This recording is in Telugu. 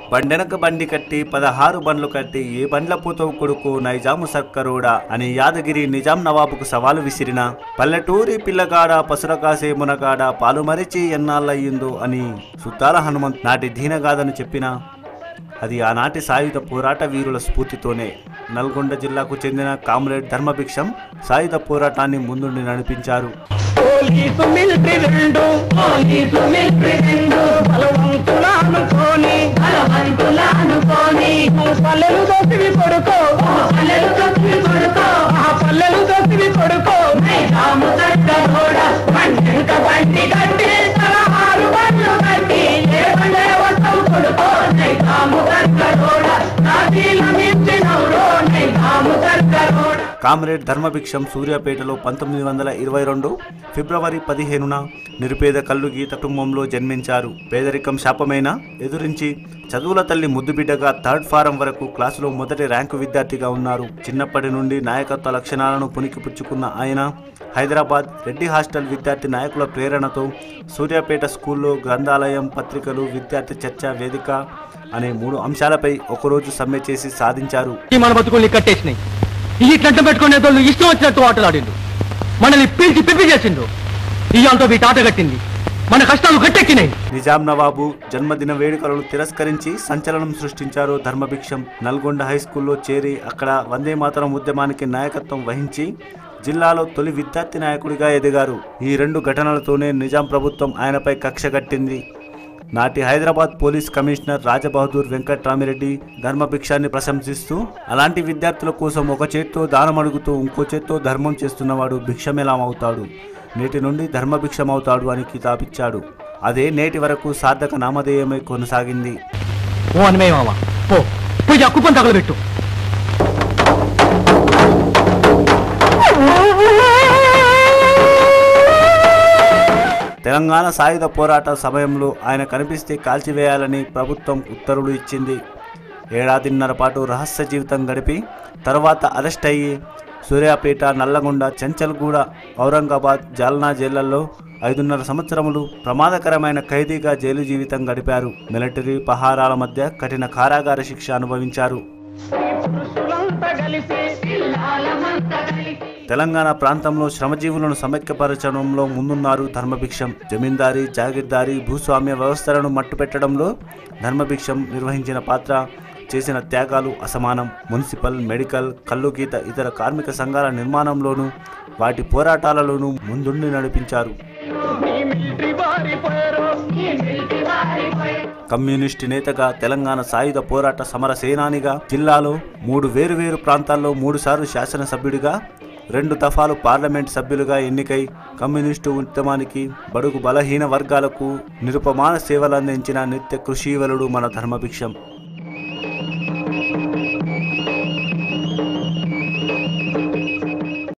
బండెనక బండి కట్టి పదహారు బండ్లు కట్టి ఏ బండ్ల పూతవు కొడుకు నైజాము సర్కరోడా అని యాదగిరి నిజాం నవాబుకు సవాలు విసిరిన పల్లెటూరి పిల్లగాడ పసుర కాసే మునగాడ పాలు మరిచి ఎన్నాళ్ళయ్యిందో అని సుద్దాల హనుమంత్ నాటి దీనగాథను చెప్పిన అది ఆనాటి సాయుధ పోరాట వీరుల స్ఫూర్తితోనే నల్గొండ జిల్లాకు చెందిన కామ్రేడ్ ధర్మభిక్షం సాయుధ పోరాటాన్ని ముందుండి నడిపించారు పోలీసు మిలిటరీ రెండు పోలీసు మిలిటరీ రెండు బలవంతులానుకోని బలవంతులానుకోని పల్లెలు దోసివి కొడుకో పల్లెలు తొక్కి కొడుకో ఆ పల్లెలు దోసివి కొడుకో నైజాము చట్టరోడ వెంట బండి కట్టి పదహారు బండ్లు కట్టి ఏ బండే వస్తావు కొడుకో నైజాము చట్టరోడ నాదీల మించినవురో నైజాము చట్టరోడ కామ్రేడ్ ధర్మభిక్షం సూర్యాపేటలో పంతొమ్మిది వందల ఇరవై రెండు ఫిబ్రవరి పదిహేనున నిరుపేద కల్లుగీత కుటుంబంలో జన్మించారు పేదరికం శాపమైన ఎదురించి చదువుల తల్లి ముద్దుబిడ్డగా థర్డ్ ఫారం వరకు క్లాసులో మొదటి ర్యాంకు విద్యార్థిగా ఉన్నారు చిన్నప్పటి నుండి నాయకత్వ లక్షణాలను పుణికిపుచ్చుకున్న ఆయన హైదరాబాద్ రెడ్డి హాస్టల్ విద్యార్థి నాయకుల ప్రేరణతో సూర్యాపేట స్కూల్లో గ్రంథాలయం పత్రికలు విద్యార్థి చర్చ వేదిక అనే మూడు అంశాలపై ఒకరోజు సమ్మె చేసి సాధించారు ఈ మన బతుకుల్ని కట్టేసినాయి ఈ ఇట్లంట పెట్టుకునే వాళ్ళు ఇష్టం వచ్చినట్టు ఆటలాడిండు మనల్ని పీల్చి పిప్పి చేసిండు ఇయ్యాలతో వీటి ఆట కట్టింది మన కష్టాలు గట్టెక్కినాయి నిజాం నవాబు జన్మదిన వేడుకలను తిరస్కరించి సంచలనం సృష్టించారు ధర్మభిక్షం నల్గొండ హై స్కూల్లో చేరి అక్కడ వందే మాతరం ఉద్యమానికి నాయకత్వం వహించి జిల్లాలో తొలి విద్యార్థి నాయకుడిగా ఎదిగారు ఈ రెండు ఘటనలతోనే నిజాం ప్రభుత్వం ఆయనపై కక్ష కట్టింది నాటి హైదరాబాద్ పోలీస్ కమిషనర్ రాజబహదూర్ వెంకట్రామిరెడ్డి ధర్మభిక్షాన్ని ప్రశంసిస్తూ అలాంటి విద్యార్థుల కోసం ఒక చేత్తో దానం అడుగుతూ ఇంకో చేత్తో ధర్మం చేస్తున్నవాడు భిక్షమెలాం అవుతాడు నేటి నుండి ధర్మభిక్షం అవుతాడు అని కితాబిచ్చాడు అదే నేటి వరకు సార్థక నామధేయమై కొనసాగింది ఓ అనమే మామ పో పోయి ఆ కుప్పం తగలబెట్టు తెలంగాణ సాయుధ పోరాట సమయంలో ఆయన కనిపిస్తే కాల్చివేయాలని ప్రభుత్వం ఉత్తర్వులు ఇచ్చింది ఏడాదిన్నర పాటు రహస్య జీవితం గడిపి తర్వాత అరెస్ట్ అయ్యి సూర్యాపేట నల్లగొండ చెంచల్గూడ ఔరంగాబాద్ జాల్నా జైళ్లలో ఐదున్నర సంవత్సరములు ప్రమాదకరమైన ఖైదీగా జైలు జీవితం గడిపారు మిలిటరీ పహారాల మధ్య కఠిన కారాగార శిక్ష అనుభవించారు పురుషులంతా కలిసి పిల్లాలమంతా కలిసి తెలంగాణ ప్రాంతంలో శ్రమజీవులను సమైక్యపరచడంలో ముందున్నారు ధర్మభిక్షం జమీందారీ జాగీర్దారీ భూస్వామ్య వ్యవస్థలను మట్టుపెట్టడంలో ధర్మభిక్షం నిర్వహించిన పాత్ర చేసిన త్యాగాలు అసమానం మున్సిపల్ మెడికల్ కల్లుగీత ఇతర కార్మిక సంఘాల నిర్మాణంలోనూ వాటి పోరాటాలలోనూ ముందుండి నడిపించారు ఈ మిలిటరీ పారిపోయారు ఈ మిలిటరీ వారిపోయి కమ్యూనిస్టు నేతగా తెలంగాణ సాయుధ పోరాట సమర సేనానిగా జిల్లాలో మూడు వేరువేరు ప్రాంతాల్లో మూడుసార్లు శాసనసభ్యుడిగా రెండు దఫాలు పార్లమెంట్ సభ్యులుగా ఎన్నికై కమ్యూనిస్టు ఉద్యమానికి బడుగు బలహీన వర్గాలకు నిరుపమాన సేవలందించిన నిత్య కృషీవలుడు మన ధర్మభిక్షం